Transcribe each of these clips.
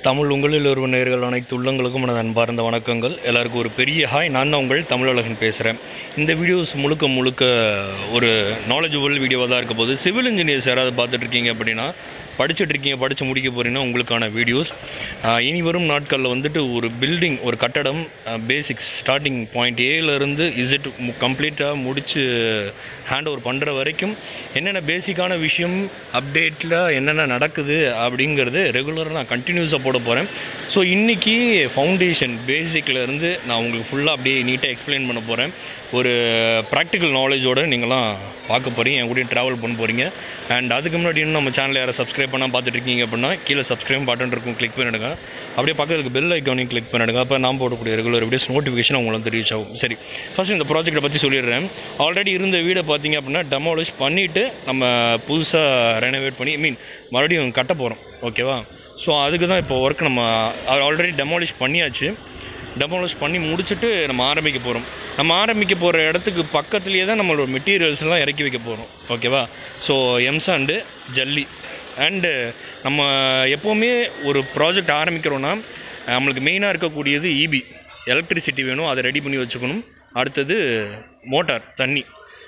தமிழ் உங்களில் ஒரு நேர்கள் அனைத்து உள்ளங்களுக்கும் எனது அன்பார்ந்த வணக்கங்கள் எல்லாருக்கும் ஒரு பெரிய ஹாய் நான் தான் உங்கள் தமிழழகன் பேசுகிறேன் இந்த வீடியோஸ் முழுக்க முழுக்க ஒரு நாலேஜபிள் வீடியோவாக தான் இருக்க போகுது சிவில் இன்ஜினியர்ஸ் யாராவது பார்த்துட்டு இருக்கீங்க அப்படின்னா படிச்சுட்டு இருக்கீங்க படித்து முடிக்க போகிறீங்கன்னா உங்களுக்கான வீடியோஸ் இனி வரும் நாட்களில் வந்துட்டு ஒரு பில்டிங் ஒரு கட்டடம் பேசிக்ஸ் ஸ்டார்டிங் பாயிண்ட் ஏலேருந்து இசட் கம்ப்ளீட்டாக முடித்து ஹேண்ட் ஓவர் பண்ணுற வரைக்கும் என்னென்ன பேசிக்கான விஷயம் அப்டேட்டில் என்னென்ன நடக்குது அப்படிங்கிறது ரெகுலராக நான் கண்டினியூஸாக போட போகிறேன் ஸோ இன்றைக்கி ஃபவுண்டேஷன் பேசிக்லேருந்து நான் உங்களுக்கு ஃபுல்லாக அப்படியே நீட்டாக எக்ஸ்பிளைன் பண்ண போகிறேன் ஒரு ப்ராக்டிக்கல் நாலேஜோடு நீங்களாம் பார்க்க போகிறீங்க என் கூட ட்ராவல் பண்ண போகிறீங்க அண்ட் அதுக்கு முன்னாடி இன்னும் நம்ம சேனலை யாரை சப்ஸ்கிரைப் பண்ணால் பார்த்துட்டு இருக்கீங்க அப்படின்னா கீழே சப்ஸ்கிரைப் பட்டன் இருக்கும் கிளிக் பண்ணிடுங்க அப்படியே பக்கத்துக்கு பெல் ஐக்கானையும் கிளிக் பண்ணிடுங்க அப்போ நான் போடக்கூடிய ரெகுலர் வீடியோஸ் நோட்டிஃபிகேஷன் உங்களுக்கு வந்து ரீச் ஆகும் சரி ஃபஸ்ட் இந்த ப்ராஜெக்ட்டை பற்றி சொல்லிடுறேன் ஆல்ரெடி இருந்த வீடை பார்த்தீங்க அப்படின்னா டெமாலிஷ் பண்ணிவிட்டு நம்ம புதுசாக ரெனோவேட் பண்ணி ஐ மீன் மறுபடியும் கட்ட போகிறோம் ஓகேவா ஸோ அதுக்கு தான் இப்போ ஒர்க் நம்ம ஆல்ரெடி டெமாலிஷ் பண்ணியாச்சு டெமாலிஷ் பண்ணி முடிச்சுட்டு நம்ம ஆரம்பிக்க போகிறோம் நம்ம ஆரம்பிக்க போகிற இடத்துக்கு பக்கத்துலேயே தான் நம்மளோட மெட்டீரியல்ஸ்லாம் இறக்கி வைக்க போகிறோம் ஓகேவா ஸோ எம்சாண்டு ஜல்லி அண்டு நம்ம எப்போவுமே ஒரு ப்ராஜெக்ட் ஆரம்பிக்கிறோன்னா நம்மளுக்கு மெயினாக இருக்கக்கூடியது இபி எலக்ட்ரிசிட்டி வேணும் அதை ரெடி பண்ணி வச்சுக்கணும் அடுத்தது மோட்டார் தண்ணி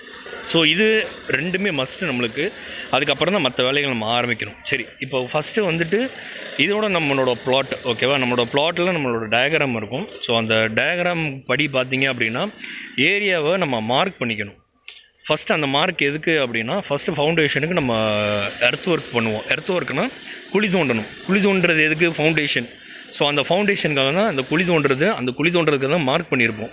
ஸோ இது ரெண்டுமே மஸ்ட்டு நம்மளுக்கு அதுக்கப்புறம் தான் மற்ற வேலைகள் நம்ம ஆரம்பிக்கணும் சரி இப்போ ஃபஸ்ட்டு வந்துட்டு இதோட நம்மளோட பிளாட் ஓகேவா நம்மளோட பிளாட்டில் நம்மளோட டயக்ராம் இருக்கும் ஸோ அந்த டயக்ராம் படி பார்த்தீங்க அப்படின்னா ஏரியாவை நம்ம மார்க் பண்ணிக்கணும் ஃபஸ்ட்டு அந்த மார்க் எதுக்கு அப்படின்னா ஃபஸ்ட்டு ஃபவுண்டேஷனுக்கு நம்ம எர்த் ஒர்க் பண்ணுவோம் எர்த் ஒர்க்னால் குழி தோண்டணும் குழி தோண்டுறது எதுக்கு ஃபவுண்டேஷன் ஸோ அந்த ஃபவுண்டேஷனுக்காக தான் அந்த குழி தோண்டுறது அந்த குழி தோண்டுறதுக்கு தான் மார்க் பண்ணியிருப்போம்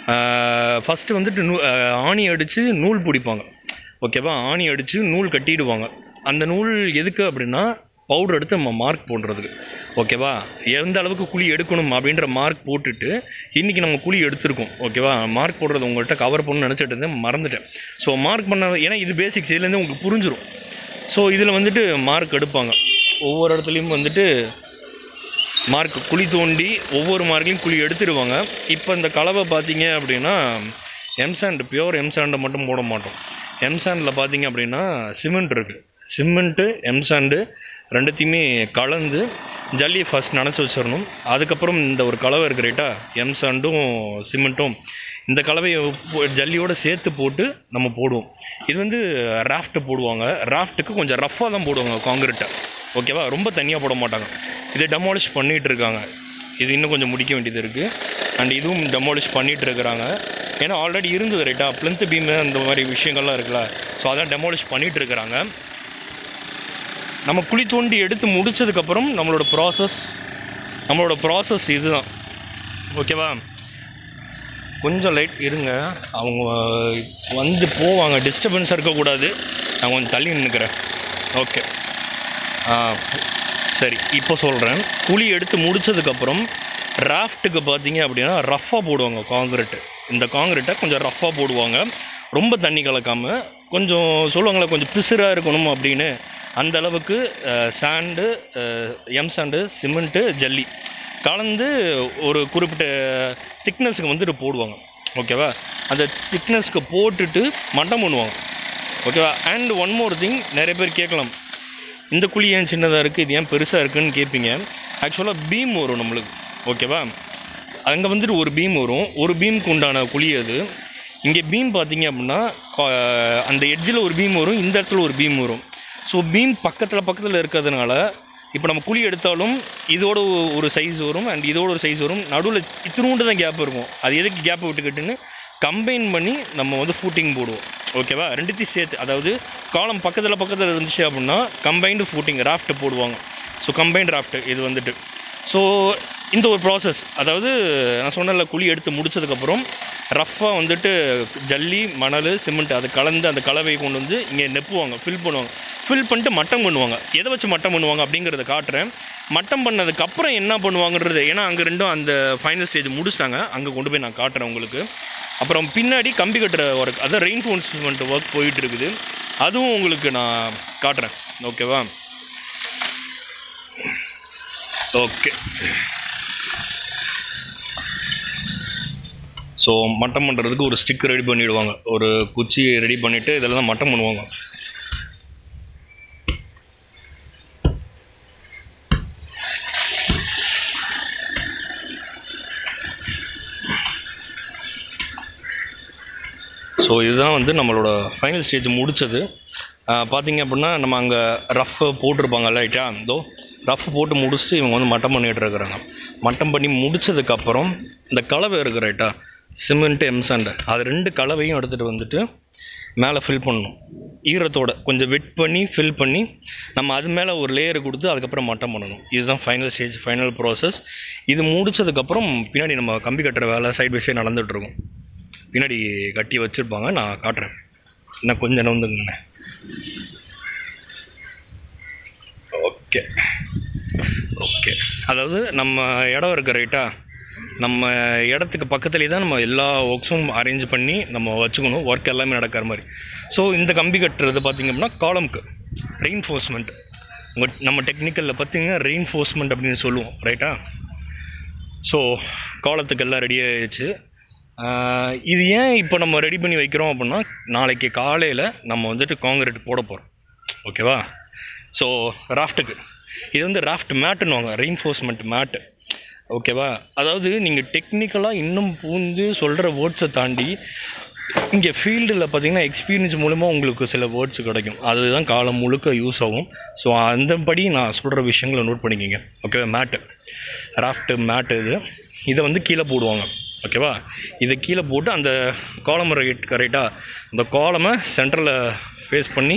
ஃபஸ்ட்டு வந்துட்டு நூ ஆணி அடித்து நூல் பிடிப்பாங்க ஓகேவா ஆணி அடித்து நூல் கட்டிடுவாங்க அந்த நூல் எதுக்கு அப்படின்னா பவுடர் எடுத்து நம்ம மார்க் போடுறதுக்கு ஓகேவா எந்த அளவுக்கு குழி எடுக்கணும் அப்படின்ற மார்க் போட்டுட்டு இன்றைக்கி நம்ம குழி எடுத்திருக்கோம் ஓகேவா மார்க் போடுறது உங்கள்கிட்ட கவர் பண்ணணும்னு நினச்சிட்டு இருந்தேன் மறந்துட்டேன் ஸோ மார்க் பண்ண ஏன்னா இது பேசிக்ஸ் இதுலேருந்து உங்களுக்கு புரிஞ்சிடும் ஸோ இதில் வந்துட்டு மார்க் எடுப்பாங்க ஒவ்வொரு இடத்துலையும் வந்துட்டு மார்க் குழி தோண்டி ஒவ்வொரு மார்க்கையும் குழி எடுத்துடுவாங்க இப்போ இந்த கலவை பார்த்தீங்க அப்படின்னா எம்சாண்ட் பியோர் எம்சாண்டை மட்டும் போட மாட்டோம் எம்சாண்டில் பார்த்தீங்க அப்படின்னா சிமெண்ட் இருக்குது சிமெண்ட்டு எம்சாண்டு ரெண்டுத்தையுமே கலந்து ஜல்லியை ஃபஸ்ட் நினச்சி வச்சிடணும் அதுக்கப்புறம் இந்த ஒரு கலவை இருக்குது ரைட்டா எம்சாண்டும் சிமெண்ட்டும் இந்த கலவையை போ- ஜல்லியோடு சேர்த்து போட்டு நம்ம போடுவோம் இது வந்து ராஃப்ட் போடுவாங்க ராஃப்ட்டுக்கு கொஞ்சம் ரஃப்பாக தான் போடுவாங்க காங்கிரீட்டை ஓகேவா ரொம்ப தனியாக போட மாட்டாங்க இதை டெமாலிஷ் பண்ணிகிட்டு இருக்காங்க இது இன்னும் கொஞ்சம் முடிக்க வேண்டியது இருக்குது அண்ட் இதுவும் டெமாலிஷ் பண்ணிகிட்டு இருக்கிறாங்க ஏன்னா ஆல்ரெடி இருந்தது ரைட்டா பிளந்த் பீமு அந்த மாதிரி விஷயங்கள்லாம் இருக்குல்ல ஸோ அதான் டெமாலிஷ் பண்ணிகிட்டு இருக்கிறாங்க நம்ம குழி தோண்டி எடுத்து முடிச்சதுக்கப்புறம் நம்மளோட ப்ராசஸ் நம்மளோட ப்ராசஸ் இதுதான் ஓகேவா கொஞ்சம் லைட் இருங்க அவங்க வந்து போவாங்க டிஸ்டர்பன்ஸாக இருக்கக்கூடாது நான் கொஞ்சம் தள்ளி நின்றுக்கிறேன் ஓகே ஆ சரி இப்போ சொல்கிறேன் குழி எடுத்து முடிச்சதுக்கப்புறம் ராஃப்ட்டுக்கு பார்த்தீங்க அப்படின்னா ரஃப்பாக போடுவாங்க காங்கிரீட்டு இந்த காங்கிரீட்டை கொஞ்சம் ரஃப்பாக போடுவாங்க ரொம்ப தண்ணி கலக்காமல் கொஞ்சம் சொல்லுவாங்களே கொஞ்சம் பிசுறாக இருக்கணும் அப்படின்னு அந்த அளவுக்கு சாண்டு எம் சாண்டு சிமெண்ட்டு ஜல்லி கலந்து ஒரு குறிப்பிட்ட திக்னஸுக்கு வந்துட்டு போடுவாங்க ஓகேவா அந்த திக்னஸ்க்கு போட்டுட்டு மட்டம் பண்ணுவாங்க ஓகேவா அண்ட் ஒன் மோர் திங் நிறைய பேர் கேட்கலாம் இந்த குழி ஏன் சின்னதாக இருக்குது இது ஏன் பெருசாக இருக்குன்னு கேட்பீங்க ஆக்சுவலாக பீம் வரும் நம்மளுக்கு ஓகேவா அங்கே வந்துட்டு ஒரு பீம் வரும் ஒரு பீமுக்கு உண்டான குழி அது இங்கே பீம் பார்த்தீங்க அப்படின்னா கா- அந்த எட்ஜில் ஒரு பீம் வரும் இந்த இடத்துல ஒரு பீம் வரும் ஸோ பீம் பக்கத்தில் பக்கத்தில் இருக்கிறதுனால இப்போ நம்ம குழி எடுத்தாலும் இதோட ஒரு சைஸ் வரும் அண்ட் இதோட ஒரு சைஸ் வரும் நடுவில் இத்தினூண்டு தான் கேப் இருக்கும் அது எதுக்கு கேப் விட்டுக்கிட்டுன்னு கம்பைன் பண்ணி நம்ம வந்து ஃபூட்டிங் போடுவோம் ஓகேவா ரெண்டுத்தையும் சேர்த்து அதாவது காலம் பக்கத்தில் பக்கத்தில் இருந்துச்சு அப்படின்னா கம்பைன்டு ஃபூட்டிங் ராஃப்ட் போடுவாங்க ஸோ கம்பைன்ட் ராஃப்ட் இது வந்துட்டு ஸோ இந்த ஒரு ப்ராசஸ் அதாவது நான் சொன்னல குழி எடுத்து முடிச்சதுக்கப்புறம் ரஃப்பாக வந்துட்டு ஜல்லி மணல் சிமெண்ட் அது கலந்து அந்த கலவையை கொண்டு வந்து இங்கே நெப்புவாங்க ஃபில் பண்ணுவாங்க ஃபில் பண்ணிட்டு மட்டம் பண்ணுவாங்க எதை வச்சு மட்டம் பண்ணுவாங்க அப்படிங்கிறத காட்டுறேன் மட்டம் பண்ணதுக்கப்புறம் என்ன பண்ணுவாங்கன்றது ஏன்னா அங்கே ரெண்டும் அந்த ஃபைனல் ஸ்டேஜ் முடிச்சிட்டாங்க அங்கே கொண்டு போய் நான் காட்டுறேன் உங்களுக்கு அப்புறம் பின்னாடி கம்பி கட்டுற ஒர்க் அதான் ரெயின்ஃபோர்ஸ்மெண்ட் ஒர்க் போயிட்டு இருக்குது அதுவும் உங்களுக்கு நான் காட்டுறேன் ஓகேவா ஓகே ஸோ மட்டம் பண்ணுறதுக்கு ஒரு ஸ்டிக் ரெடி பண்ணிவிடுவாங்க ஒரு குச்சி ரெடி பண்ணிவிட்டு இதில் தான் மட்டம் பண்ணுவாங்க ஸோ இதுதான் வந்து நம்மளோட ஃபைனல் ஸ்டேஜ் முடித்தது பார்த்தீங்க அப்படின்னா நம்ம அங்கே ரஃப் போட்டிருப்பாங்க லைட்டாக இதோ ரஃப் போட்டு முடிச்சுட்டு இவங்க வந்து மட்டம் பண்ணிகிட்டு இருக்கிறாங்க மட்டம் பண்ணி முடிச்சதுக்கப்புறம் இந்த கலவை இருக்குது ரைட்டா சிமெண்ட் எம்சாண்ட் அது ரெண்டு கலவையும் எடுத்துகிட்டு வந்துட்டு மேலே ஃபில் பண்ணணும் ஈரத்தோட கொஞ்சம் வெட் பண்ணி ஃபில் பண்ணி நம்ம அது மேலே ஒரு லேயர் கொடுத்து அதுக்கப்புறம் மட்டம் பண்ணணும் இதுதான் ஃபைனல் ஸ்டேஜ் ஃபைனல் ப்ராசஸ் இது முடிச்சதுக்கப்புறம் பின்னாடி நம்ம கம்பி கட்டுற வேலை சைட் பை சைடு நடந்துகிட்ருக்கும் பின்னாடி கட்டி வச்சுருப்பாங்க நான் காட்டுறேன் இன்னும் கொஞ்சம் நவுந்துங்கண்ணே ஓகே ஓகே அதாவது நம்ம இடம் இருக்க ரைட்டா நம்ம இடத்துக்கு பக்கத்துலேயே தான் நம்ம எல்லா ஒர்க்ஸும் அரேஞ்ச் பண்ணி நம்ம வச்சுக்கணும் ஒர்க் எல்லாமே நடக்கிற மாதிரி ஸோ இந்த கம்பி கட்டுறது பார்த்திங்க அப்படின்னா காலம்க்கு ரெயின்ஃபோர்ஸ்மெண்ட் உங்கள் நம்ம டெக்னிக்கலில் பார்த்தீங்கன்னா ரெயின்ஃபோர்ஸ்மெண்ட் அப்படின்னு சொல்லுவோம் ரைட்டா ஸோ காலத்துக்கு எல்லாம் ரெடி ஆயிடுச்சு ஆஹ் இது ஏன் இப்போ நம்ம ரெடி பண்ணி வைக்கிறோம் அப்படின்னா நாளைக்கு காலையில் நம்ம வந்துட்டு காங்கிரீட் போட போகிறோம் ஓகேவா ஸோ ராஃப்ட்டுக்கு இது வந்து ராஃப்ட் மேட்டுன்னுவாங்க ரெயின்ஃபோர்ஸ்மெண்ட் மேட்டு ஓகேவா அதாவது நீங்கள் டெக்னிக்கலாக இன்னும் பூந்து சொல்கிற வேர்ட்ஸை தாண்டி இங்கே ஃபீல்டில் பார்த்தீங்கன்னா எக்ஸ்பீரியன்ஸ் மூலமா உங்களுக்கு சில வேர்ட்ஸ் கிடைக்கும் அதுதான் காலம் முழுக்க யூஸ் ஆகும் ஸோ அந்தபடி நான் சொல்கிற விஷயங்களை நோட் பண்ணிக்கிங்க ஓகேவா மேட்டு ராஃப்ட்டு மேட்டு இது இதை வந்து கீழே போடுவாங்க ஓகேவா இதை கீழே போட்டு அந்த காலம் ரைட் கரெக்டாக அந்த காலமை சென்டரில் ஃபேஸ் பண்ணி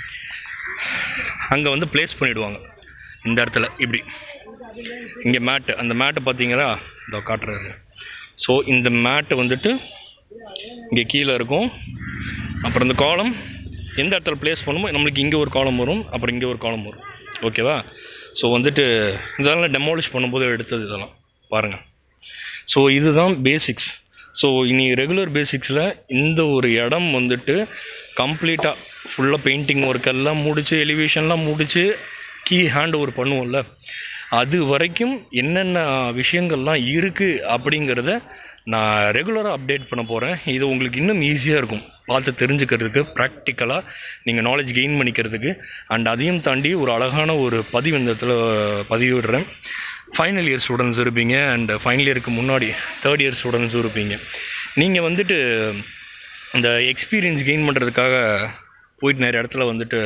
அங்கே வந்து ப்ளேஸ் பண்ணிவிடுவாங்க இந்த இடத்துல இப்படி இங்கே மேட்டு அந்த மேட்டை பார்த்தீங்களா இதோ காட்டுறாரு ஸோ இந்த மேட்டு வந்துட்டு இங்கே கீழே இருக்கும் அப்புறம் இந்த காலம் எந்த இடத்துல ப்ளேஸ் பண்ணுமோ நம்மளுக்கு இங்கே ஒரு காலம் வரும் அப்புறம் இங்கே ஒரு காலம் வரும் ஓகேவா ஸோ வந்துட்டு இதெல்லாம் டெமாலிஷ் பண்ணும்போது எடுத்தது இதெல்லாம் பாருங்கள் ஸோ இதுதான் பேசிக்ஸ் ஸோ இனி ரெகுலர் பேசிக்ஸில் இந்த ஒரு இடம் வந்துட்டு கம்ப்ளீட்டாக ஃபுல்லாக பெயிண்டிங் ஒர்க் எல்லாம் முடிச்சு எலிவேஷன்லாம் முடிச்சு கீ ஹேண்ட் ஓவர் பண்ணுவோம்ல அது வரைக்கும் என்னென்ன விஷயங்கள்லாம் இருக்குது அப்படிங்கிறத நான் ரெகுலராக அப்டேட் பண்ண போகிறேன் இது உங்களுக்கு இன்னும் ஈஸியாக இருக்கும் பார்த்து தெரிஞ்சுக்கிறதுக்கு ப்ராக்டிக்கலாக நீங்கள் நாலேஜ் கெயின் பண்ணிக்கிறதுக்கு அண்ட் அதையும் தாண்டி ஒரு அழகான ஒரு பதிவு இந்த இடத்துல பதிவிடுறேன் ஃபைனல் இயர் ஸ்டூடெண்ட்ஸ் இருப்பீங்க அண்ட் ஃபைனல் இயருக்கு முன்னாடி தேர்ட் இயர் ஸ்டூடெண்ட்ஸும் இருப்பீங்க நீங்கள் வந்துட்டு இந்த எக்ஸ்பீரியன்ஸ் கெயின் பண்ணுறதுக்காக போயிட்டு நிறைய இடத்துல வந்துட்டு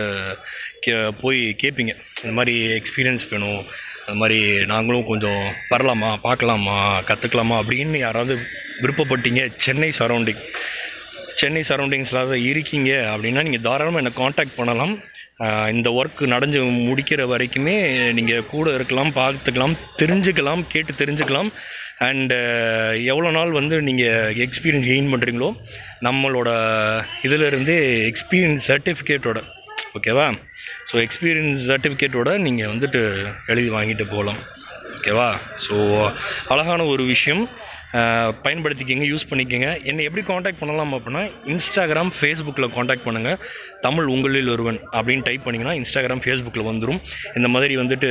கே போய் கேட்பீங்க இந்த மாதிரி எக்ஸ்பீரியன்ஸ் வேணும் அது மாதிரி நாங்களும் கொஞ்சம் வரலாமா பார்க்கலாமா கற்றுக்கலாமா அப்படின்னு யாராவது விருப்பப்பட்டீங்க சென்னை சரௌண்டிங் சென்னை சரௌண்டிங்ஸில் தான் இருக்கீங்க அப்படின்னா நீங்கள் தாராளமாக என்னை காண்டாக்ட் பண்ணலாம் ஆஹ் இந்த ஒர்க் நடந்து முடிக்கிற வரைக்குமே நீங்கள் கூட இருக்கலாம் பார்த்துக்கலாம் தெரிஞ்சுக்கலாம் கேட்டு தெரிஞ்சுக்கலாம் அண்டு எவ்வளோ நாள் வந்து நீங்கள் எக்ஸ்பீரியன்ஸ் கெயின் பண்ணுறீங்களோ நம்மளோட இதிலிருந்து எக்ஸ்பீரியன்ஸ் சர்டிஃபிகேட்டோட ஓகேவா ஸோ எக்ஸ்பீரியன்ஸ் சர்டிஃபிகேட்டோட நீங்கள் வந்துட்டு எழுதி வாங்கிட்டு போகலாம் ஓகேவா ஸோ அழகான ஒரு விஷயம் அஹ், பயன்படுத்திக்கிங்க யூஸ் பண்ணிக்கோங்க என்னை எப்படி காண்டாக்ட் பண்ணலாம் அப்படின்னா இன்ஸ்டாகிராம் ஃபேஸ்புக்கில் காண்டாக்ட் பண்ணுங்கள் தமிழ் உங்களில் ஒருவன் அப்படின்னு டைப் பண்ணிங்கன்னா இன்ஸ்டாகிராம் ஃபேஸ்புக்கில் வந்துடும் இந்த மாதிரி வந்துட்டு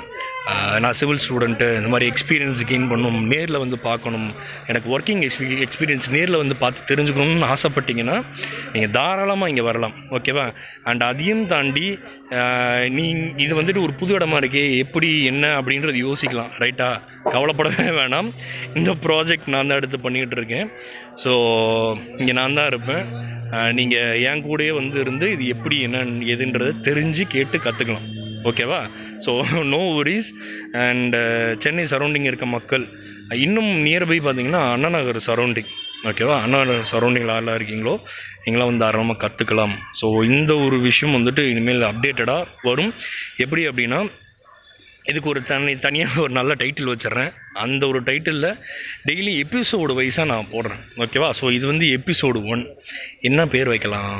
அஹ், நான் சிவில் ஸ்டூடெண்ட்டு இந்த மாதிரி எக்ஸ்பீரியன்ஸ் கெயின் பண்ணணும் நேரில் வந்து பார்க்கணும் எனக்கு ஒர்க்கிங் எக்ஸ்பீ எக்ஸ்பீரியன்ஸ் நேரில் வந்து பார்த்து தெரிஞ்சுக்கணும்னு ஆசைப்பட்டீங்கன்னா நீங்கள் தாராளமாக இங்கே வரலாம் ஓகேவா அண்ட் அதையும் தாண்டி ஆஹ், நீ இது வந்துட்டு ஒரு புது இடமா இருக்கே எப்படி என்ன அப்படின்றது யோசிக்கலாம் ரைட்டா கவலைப்படவே வேணாம் இந்த ப்ராஜெக்ட் நான் தான் எடுத்து பண்ணிக்கிட்டு இருக்கேன் ஸோ இங்கே நான் தான் இருப்பேன் நீங்கள் என் கூடயே வந்து இருந்து இது எப்படி என்ன எதுன்றதை தெரிஞ்சு கேட்டு கற்றுக்கலாம் ஓகேவா so no worries and Chennai surrounding இருக்க மக்கள் இன்னும் நியர்பை பார்த்தீங்கன்னா அண்ணா நகர் சரௌண்டிங் ஓகேவா அண்ணா நகர் சரௌண்டிங்கில் யாரெல்லாம் இருக்கீங்களோ நீங்களாம் வந்து தாராளமாக கற்றுக்கலாம் ஸோ இந்த ஒரு விஷயம் வந்துட்டு இனிமேல் அப்டேட்டடாக வரும் எப்படி அப்படின்னா இதுக்கு ஒரு தனி தனியாக ஒரு நல்ல டைட்டில் வச்சிடுறேன் அந்த ஒரு டைட்டிலில் டெய்லி எபிசோடு வைஸாக நான் போடுறேன் ஓகேவா ஸோ இது வந்து எபிசோடு ஒன் என்ன பேர் வைக்கலாம்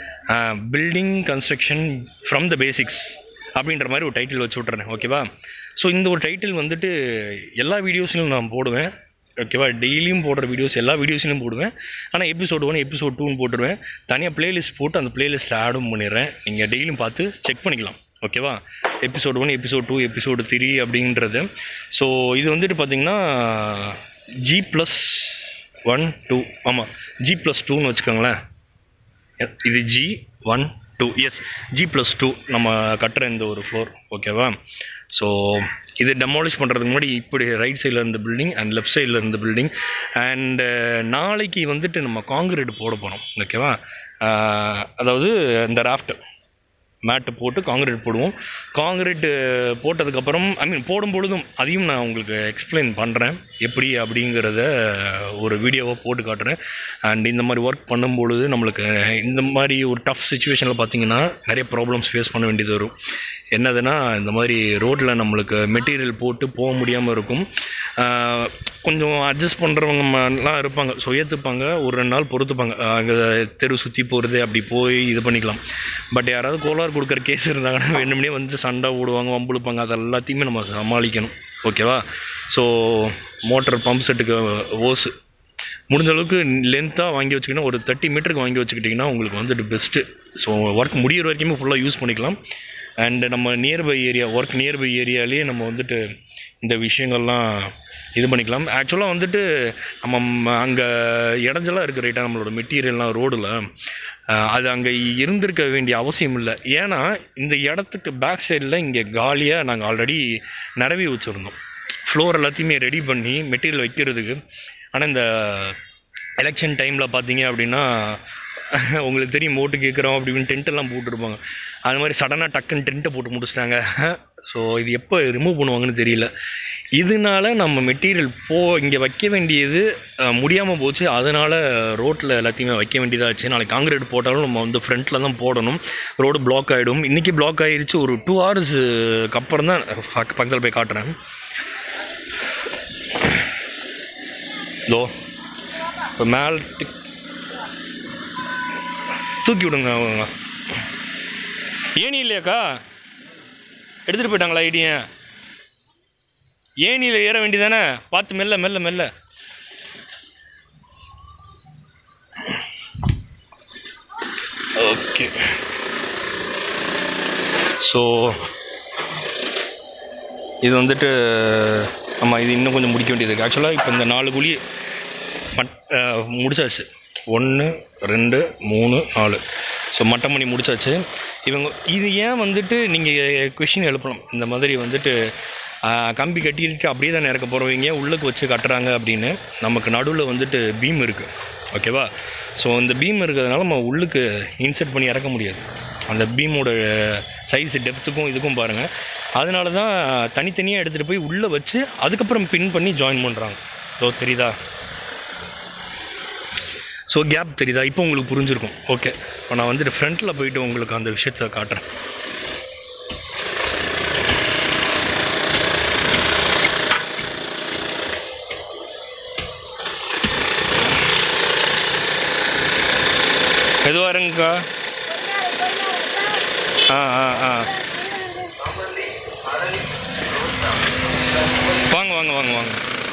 building construction from the basics அப்படின்ற மாதிரி ஒரு டைட்டில் வச்சு விட்றேன் ஓகேவா ஸோ இந்த ஒரு டைட்டில் வந்துட்டு எல்லா வீடியோஸ்லையும் நான் போடுவேன் ஓகேவா டெய்லியும் போடுற வீடியோஸ் எல்லா வீடியோஸ்லையும் போடுவேன் ஆனால் எபிசோடு ஒன் எபிசோட் டூன்னு போட்டுருவேன் தனியாக பிளேலிஸ்ட் போட்டு அந்த பிளேலிஸ்ட்டில் ஆடும் பண்ணிடுறேன் நீங்கள் டெய்லியும் பார்த்து செக் பண்ணிக்கலாம் ஓகேவா episode one episode two episode three அப்படின்றது ஸோ இது வந்துட்டு பார்த்தீங்கன்னா ஜி ப்ளஸ் ஒன் டூ ஆமாம் ஜி ப்ளஸ் டூன்னு வச்சுக்கோங்களேன் இது G one two yes G plus two நம்ம கட்டுற இந்த ஒரு ஃப்ளோர் ஓகேவா ஸோ இது டெமாலிஷ் பண்ணுறதுக்கு முன்னாடி இப்படி ரைட் சைடில் இருந்த பில்டிங் அண்ட் லெஃப்ட் சைடில் இருந்த பில்டிங் அண்ட் நாளைக்கு வந்துட்டு நம்ம காங்கிரீட் போட போகிறோம் ஓகேவா அஹ், அதாவது இந்த ராஃப்ட் மேட்டு போட்டு காங்கிரீட் போடுவோம் காங்கிரீட் போட்டதுக்கப்புறம் ஐ மீன் போடும் பொழுதும் அதையும் நான் உங்களுக்கு எக்ஸ்பிளைன் பண்ணுறேன் எப்படி அப்படிங்கிறத ஒரு வீடியோவாக போட்டு காட்டுறேன் அண்ட் இந்த மாதிரி ஒர்க் பண்ணும் பொழுது நம்மளுக்கு இந்த மாதிரி ஒரு டஃப் சுச்சுவேஷனில் பார்த்தீங்கன்னா நிறைய ப்ராப்ளம்ஸ் ஃபேஸ் பண்ண வேண்டியது வரும் என்னதுன்னா இந்த மாதிரி ரோட்டில் நம்மளுக்கு மெட்டீரியல் போட்டு போக முடியாமல் இருக்கும் ஆஹ் கொஞ்சம் அட்ஜஸ்ட் பண்ணுறவங்கலாம் இருப்பாங்க ஸோ ஏற்றுப்பாங்க ஒரு ரெண்டு நாள் பொறுத்துப்பாங்க அங்கே தெரு சுற்றி போகிறது அப்படி போய் இது பண்ணிக்கலாம் பட் யாராவது கோளாறு கொடுக்குற கேஸ் இருந்தாங்கன்னா வேணும்னே வந்து சண்டை போடுவாங்க வம்புழுப்பாங்க அது எல்லாத்தையுமே நம்ம சமாளிக்கணும் ஓகேவா ஸோ மோட்டர் பம்ப் செட்டுக்கு ஓஸு முடிஞ்ச அளவுக்கு லென்த்தாக வாங்கி வச்சுக்கிட்டா ஒரு தேர்ட்டி மீட்டருக்கு வாங்கி வச்சுக்கிட்டிங்கன்னா உங்களுக்கு வந்துட்டு பெஸ்ட்டு ஸோ ஒர்க் முடியிற வரைக்குமே ஃபுல்லாக யூஸ் பண்ணிக்கலாம் அண்ட் நம்ம நியர்பை ஏரியா ஒர்க் நியர்பை ஏரியாலேயே நம்ம வந்துட்டு இந்த விஷயங்கள்லாம் இது பண்ணிக்கலாம் ஆக்சுவலாக வந்துட்டு நம்ம அங்கே இடைஞ்சலாக இருக்குது ரைட்டாக நம்மளோட மெட்டீரியல்லாம் ரோடில் அது அங்கே இருந்திருக்க வேண்டிய அவசியம் இல்லை ஏன்னா இந்த இடத்துக்கு பேக் சைடில் இங்கே காலியாக நாங்கள் ஆல்ரெடி நிரவி வச்சுருந்தோம் ஃப்ளோர் எல்லாத்தையுமே ரெடி பண்ணி மெட்டீரியல் வைக்கிறதுக்கு ஆனால் இந்த எலெக்ஷன் டைமில் பார்த்தீங்க அப்படின்னா உங்களுக்கு தெரியும் ஓட்டு கேட்குறோம் அப்படின்னு டென்ட் எல்லாம் போட்டுருப்பாங்க அது மாதிரி சடனாக டக்குன்னு டென்ட்டை போட்டு முடிச்சிட்டாங்க ஸோ இது எப்போ ரிமூவ் பண்ணுவாங்கன்னு தெரியல இதனால நம்ம மெட்டீரியல் போ இங்கே வைக்க வேண்டியது முடியாமல் போச்சு அதனால் ரோட்டில் எல்லாத்தையுமே வைக்க வேண்டியதாச்சு நாளைக்கு காங்கிரீட் போட்டாலும் நம்ம வந்து ஃப்ரண்ட்டில் தான் போடணும் ரோடு பிளாக் ஆகிடும் இன்றைக்கி பிளாக் ஆகிருச்சு ஒரு டூ ஹவர்ஸுக்கு அப்புறம் தான் பக்க- பக்கத்தில் போய் காட்டுறேன் இதோ இப்போ மேல் தூக்கி விடுங்க அவங்க ஏணி இல்லையாக்கா எடுத்துகிட்டு போயிட்டாங்களா ஐடியை ஏணியில் ஏற வேண்டியதானே பார்த்து மெல்ல மெல்ல மெல்ல ஓகே ஸோ இது வந்துட்டு நம்ம இது இன்னும் கொஞ்சம் முடிக்க வேண்டியது இருக்குது ஆக்சுவலாக இப்போ இந்த நாலு குழி மட் அஹ், முடிச்சாச்சு ஒன்று ரெண்டு மூணு நாலு ஸோ மட்டம் பண்ணி முடிச்சாச்சு இவங்க இது ஏன் வந்துட்டு நீங்கள் கொஷின் எழுப்பலாம் இந்த மாதிரி வந்துட்டு அஹ், கம்பி கட்டிட்டு அப்படியே தான் இறக்க போகிறவங்க உள்ளுக்கு வச்சு கட்டுறாங்க அப்படின்னு நமக்கு நடுவில் வந்துட்டு பீம் இருக்குது ஓகேவா ஸோ இந்த பீம் இருக்கிறதுனால நம்ம உள்ளுக்கு இன்செர்ட் பண்ணி இறக்க முடியாது அந்த பீமோட சைஸ் டெப்த்துக்கும் இதுக்கும் பாருங்கள் அதனால தான் தனித்தனியாக எடுத்துகிட்டு போய் உள்ளே வச்சு அதுக்கப்புறம் பின் பண்ணி ஜாயின் பண்ணுறாங்க ஸோ தெரியுதா ஸோ கேப் தெரியுதா இப்போ உங்களுக்கு புரிஞ்சிருக்கும் ஓகே இப்போ நான் வந்துட்டு ஃப்ரண்ட்டில் போயிட்டு உங்களுக்கு அந்த விஷயத்தை காட்டுறேன் எதுவாக இருங்கக்கா ஆ ஆ ஆ வாங்க வாங்க வாங்க வாங்க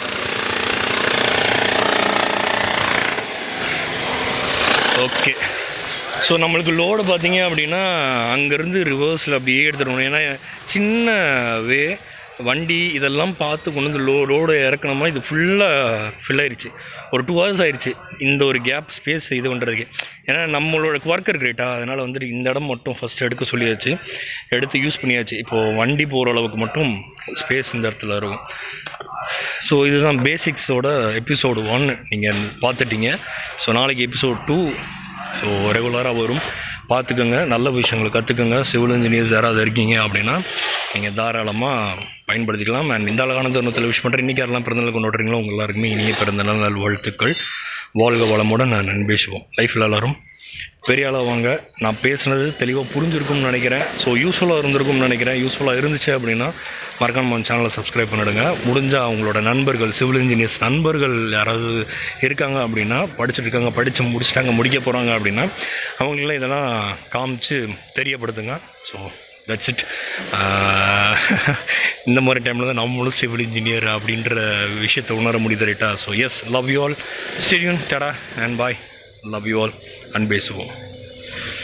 ஓகே ஸோ நம்மளுக்கு லோடு பார்த்தீங்க அப்படின்னா அங்கேருந்து ரிவர்ஸில் அப்படியே எடுத்துகிட்டு போகணும் ஏன்னா சின்ன வே வண்டி இதெல்லாம் பார்த்து கொண்டு வந்து லோ லோடு இறக்கணுமா இது ஃபுல்லாக ஃபில் ஆயிருச்சு ஒரு டூ ஹவர்ஸ் ஆயிடுச்சு இந்த ஒரு கேப் ஸ்பேஸ் இது பண்ணுறதுக்கு ஏன்னா நம்மளோட ஒர்க்கர் கிரேட்டா அதனால் வந்துட்டு இந்த இடம் மட்டும் ஃபஸ்ட் எடுக்க சொல்லியாச்சு எடுத்து யூஸ் பண்ணியாச்சு இப்போது வண்டி போகிற அளவுக்கு மட்டும் ஸ்பேஸ் இந்த இடத்துல இருக்கும் ஸோ இதுதான் பேசிக்ஸோட எபிசோடு ஒன் நீங்கள் பார்த்துட்டீங்க ஸோ நாளைக்கு எபிசோட் டூ ஸோ ரெகுலராக வரும் பார்த்துக்கோங்க நல்ல விஷயங்களை கற்றுக்குங்க சிவில் இன்ஜினியர்ஸ் யாராவது இருக்கீங்க அப்படின்னா நீங்கள் தாராளமாக பயன்படுத்திக்கலாம் அண்ட் இந்த அழகான தருணத்தில் விஷ் பண்ணுறேன் இன்றைக்கி யாரெல்லாம் பிறந்தநாள் கொண்டாடுறீங்களோ உங்கள் எல்லாருக்குமே இனிய பிறந்தநாள் நல் வாழ்த்துக்கள் வாழ்க வளமுடன் நான் நண்பேசுவோம் லைஃப்பில் எல்லாரும் பெரிய ஆளாக வாங்க நான் பேசுனது தெளிவாக புரிஞ்சிருக்கும்னு நினைக்கிறேன் ஸோ யூஸ்ஃபுல்லாக இருந்திருக்கும்னு நினைக்கிறேன் யூஸ்ஃபுல்லாக இருந்துச்சு அப்படின்னா மறக்காம நம்ம சேனலை சப்ஸ்கிரைப் பண்ணிடுங்க முடிஞ்சால் அவங்களோட நண்பர்கள் சிவில் இன்ஜினியர்ஸ் நண்பர்கள் யாராவது இருக்காங்க அப்படின்னா படிச்சுட்டு இருக்காங்க படித்து முடிச்சிட்டாங்க முடிக்க போகிறாங்க அப்படின்னா அவங்களெல்லாம் இதெல்லாம் காமிச்சு தெரியப்படுத்துங்க ஸோ தட்ஸ் இட் இந்த மாதிரி டைமில் தான் நம்மளும் சிவில் இன்ஜினியர் அப்படின்ற விஷயத்தை உணர முடியுது ரைட்டா so yes love you all stadium tata and bye love you all and பேசுவோம்